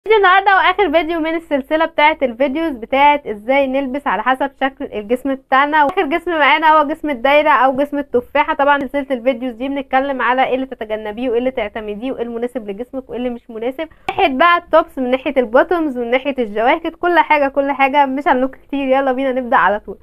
فيديو النهارده واخر فيديو من السلسله بتاعه الفيديوز بتاعه ازاي نلبس على حسب شكل الجسم بتاعنا واخر جسم معانا هو جسم الدايره او جسم التفاحه طبعا سلسله الفيديوز دي بنتكلم على ايه اللي تتجنبيه وايه اللي تعتمديه وايه المناسب لجسمك وايه اللي مش مناسب من ناحيه بقى التوبس من ناحيه البوتومز من ناحيه الجواكت كل حاجه كل حاجه مش هنلوك كتير يلا بينا نبدا على طول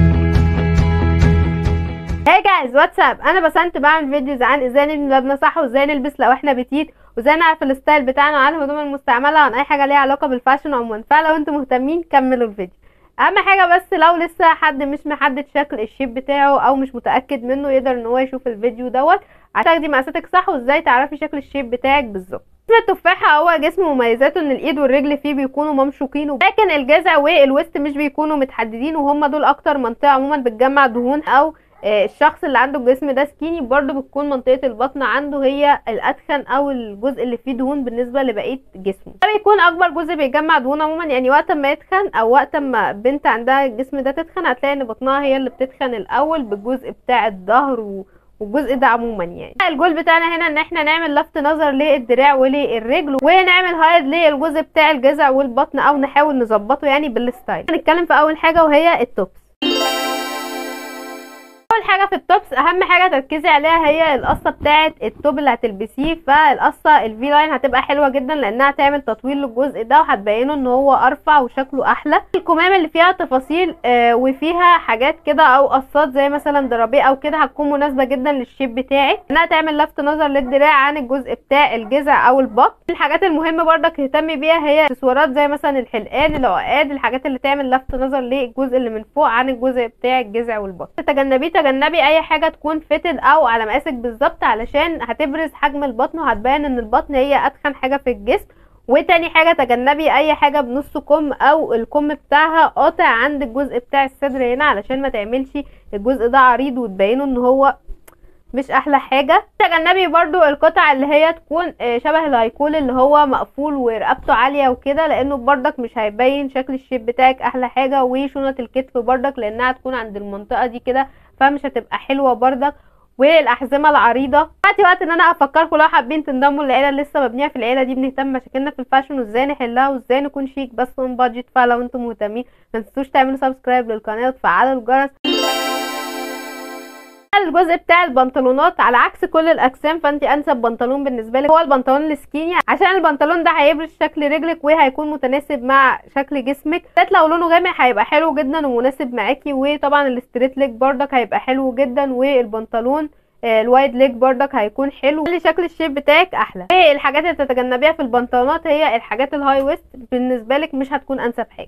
هاي جايز واتساب انا بسنت بعمل فيديوز عن ازاي نبني ملابسنا صح وازاي نلبس لو احنا بتيت وازاي نعرف الستايل بتاعنا وعن الهدوم المستعمله وعن اي حاجه ليها علاقه بالفاشن عموما فلو انتم مهتمين كملوا الفيديو اهم حاجه بس لو لسه حد مش محدد شكل الشيب بتاعه او مش متاكد منه يقدر ان هو يشوف الفيديو دوت عشان تاخدي مقاساتك صح وازاي تعرفي شكل الشيب بتاعك بالظبط جسم التفاحة هو جسم مميزاته ان الايد والرجل فيه بيكونوا ممشوقين لكن الجذع والوسط مش بيكونوا متحددين وهم دول اكتر منطقة عموما بتجمع دهون او الشخص اللي عنده الجسم ده سكيني برضو بتكون منطقة البطن عنده هي الأدخن أو الجزء اللي فيه دهون بالنسبة لبقية جسمه ده بيكون أكبر جزء بيجمع دهون عموما يعني وقت ما يتخن أو وقت ما بنت عندها الجسم ده تتخن هتلاقي إن بطنها هي اللي بتتخن الأول بالجزء بتاع الظهر و... والجزء ده عموما يعني الجول بتاعنا هنا ان احنا نعمل لفت نظر للدراع وللرجل ونعمل هايد للجزء بتاع الجذع والبطن او نحاول نظبطه يعني بالستايل هنتكلم في اول حاجه وهي التوبس اول حاجه في التوبس اهم حاجه تركزي عليها هي القصه بتاعه التوب اللي هتلبسيه فالقصه الفي لاين هتبقى حلوه جدا لانها هتعمل تطويل للجزء ده وهتبينه ان هو ارفع وشكله احلى الكمام اللي فيها تفاصيل آه وفيها حاجات كده او قصات زي مثلا ضرابيه او كده هتكون مناسبه جدا للشيب بتاعك انها تعمل لفت نظر للدراع عن الجزء بتاع الجذع او البطن الحاجات المهمه برضك تهتمي بيها هي اكسسوارات زي مثلا الحلقان العقاد الحاجات اللي تعمل لفت نظر للجزء اللي من فوق عن الجزء بتاع الجذع والبطن تتجنبيه تجنبي اي حاجه تكون فيتد او على مقاسك بالظبط علشان هتبرز حجم البطن وهتبين ان البطن هي اتخن حاجه في الجسم وتاني حاجه تجنبي اي حاجه بنص كم او الكم بتاعها قاطع عند الجزء بتاع الصدر هنا علشان ما تعملش الجزء ده عريض وتبينه ان هو مش احلى حاجه تجنبي برضو القطع اللي هي تكون شبه الهايكول اللي هو مقفول ورقبته عاليه وكده لانه بردك مش هيبين شكل الشيب بتاعك احلى حاجه وشنط الكتف بردك لانها تكون عند المنطقه دي كده فمش هتبقى حلوه بردك والاحزمه العريضه دلوقتي وقت ان انا افكركم لو حابين تنضموا للعيله اللي لسه مبنيه في العيله دي بنهتم مشاكلنا في الفاشن وازاي نحلها وازاي نكون شيك بس اون بادجت فلو انتم مهتمين ما تنسوش تعملوا سبسكرايب للقناه وتفعلوا الجرس الجزء بتاع البنطلونات على عكس كل الاجسام فانت انسب بنطلون بالنسبه لك هو البنطلون السكيني عشان البنطلون ده هيبرز شكل رجلك وهيكون متناسب مع شكل جسمك بالذات لو لونه غامق هيبقى حلو جدا ومناسب معاكي وطبعا الستريت ليج بردك هيبقى حلو جدا والبنطلون الوايد ليج بردك هيكون حلو خلي شكل الشيب بتاعك احلى الحاجات اللي تتجنبيها في البنطلونات هي الحاجات الهاي ويست بالنسبه لك مش هتكون انسب حاجه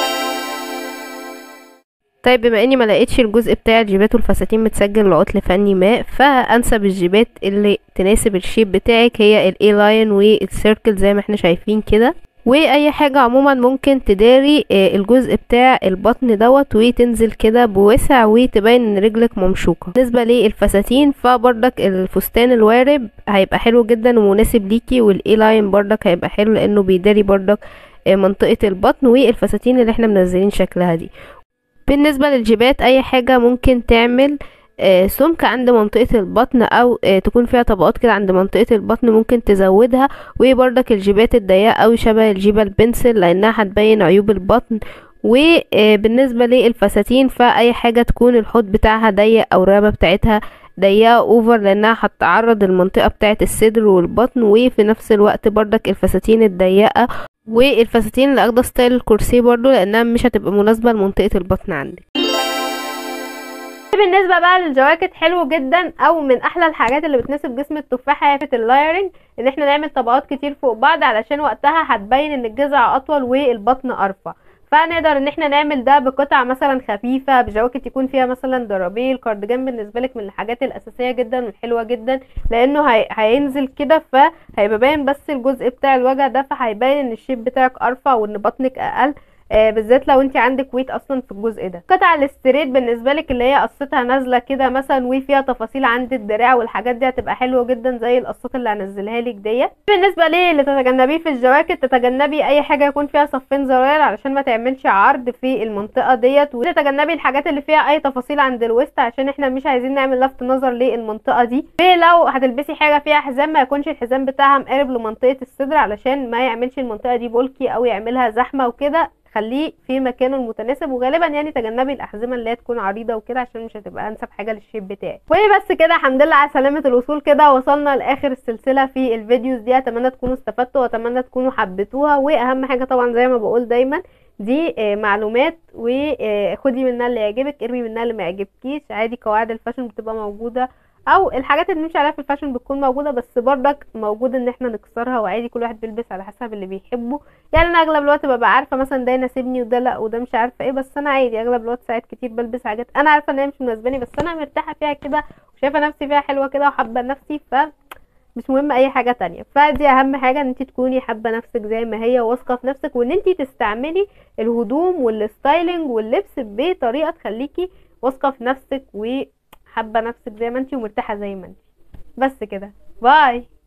طيب بما اني ما لقيتش الجزء بتاع الجيبات والفساتين متسجل لعطل فني ما فانسب الجيبات اللي تناسب الشيب بتاعك هي الاي لاين والسيركل زي ما احنا شايفين كده واي حاجة عموما ممكن تداري الجزء بتاع البطن دوت وتنزل كده بوسع وتبين ان رجلك ممشوقة بالنسبة للفساتين فبردك الفستان الوارب هيبقى حلو جدا ومناسب ليكي والاي لاين بردك هيبقى حلو لانه بيداري بردك منطقة البطن والفساتين اللي احنا منزلين شكلها دي بالنسبة للجيبات اي حاجة ممكن تعمل آه سمك عند منطقة البطن او آه تكون فيها طبقات كده عند منطقة البطن ممكن تزودها وبرضك الجيبات الضيقة اوي شبه الجيبة البنسل لانها هتبين عيوب البطن وبالنسبة للفساتين فاي حاجة تكون الحوض بتاعها ضيق او الرقبة بتاعتها ضيقة اوفر لانها هتعرض المنطقة بتاعة الصدر والبطن وفي نفس الوقت برضك الفساتين الضيقة والفساتين اللي اخده ستايل الكرسي برضو لانها مش هتبقى مناسبة لمنطقة البطن عندك بالنسبه بقى للجواكت حلو جدا او من احلى الحاجات اللي بتناسب جسم التفاحه هي فكره اللايرنج ان احنا نعمل طبقات كتير فوق بعض علشان وقتها هتبين ان الجذع اطول والبطن ارفع فنقدر ان احنا نعمل ده بقطع مثلا خفيفه بجواكت يكون فيها مثلا ضرابيه الكارديجان بالنسبه لك من الحاجات الاساسيه جدا والحلوه جدا لانه هي... هينزل كده فهيبقى باين بس الجزء بتاع الوجه ده فهيبين ان الشيب بتاعك ارفع وان بطنك اقل آه بالذات لو انت عندك ويت اصلا في الجزء ده قطع الاستريت بالنسبه لك اللي هي قصتها نازله كده مثلا وفيها تفاصيل عند الدراع والحاجات دي هتبقى حلوه جدا زي القصات اللي هنزلها لك ديت بالنسبه ليه اللي تتجنبيه في الجواكت تتجنبي اي حاجه يكون فيها صفين زراير علشان ما تعملش عرض في المنطقه ديت وتتجنبي الحاجات اللي فيها اي تفاصيل عند الوسط عشان احنا مش عايزين نعمل لفت نظر للمنطقه دي لو هتلبسي حاجه فيها حزام ما يكونش الحزام بتاعها مقارب لمنطقه الصدر علشان ما يعملش المنطقه دي بولكي او يعملها زحمه وكده خليه في مكانه المتناسب وغالبا يعني تجنبي الاحزمه اللي هي تكون عريضه وكده عشان مش هتبقى انسب حاجه للشيب بتاعي وبس كده الحمد لله على سلامه الوصول كده وصلنا لاخر السلسله في الفيديوز دي اتمنى تكونوا استفدتوا واتمنى تكونوا حبيتوها واهم حاجه طبعا زي ما بقول دايما دي معلومات وخدي منها اللي يعجبك ارمي منها اللي ما يعجبكيش عادي قواعد الفاشن بتبقى موجوده او الحاجات اللي بنمشي عليها في الفاشن بتكون موجوده بس برضك موجود ان احنا نكسرها وعادي كل واحد بيلبس على حسب اللي بيحبه يعني انا اغلب الوقت ببقى عارفه مثلا ده يناسبني وده لا وده مش عارفه ايه بس انا عادي اغلب الوقت ساعات كتير بلبس حاجات انا عارفه ان هي مش مناسباني بس انا مرتاحه فيها كده وشايفه نفسي فيها حلوه كده وحابه نفسي ف مش مهم اي حاجه تانية فدي اهم حاجه ان انت تكوني حابه نفسك زي ما هي واثقه في نفسك وان انت تستعملي الهدوم والستايلنج واللبس بطريقه تخليكي واثقه في نفسك وحابه نفسك زي ما انت ومرتاحه زي ما انت بس كده باي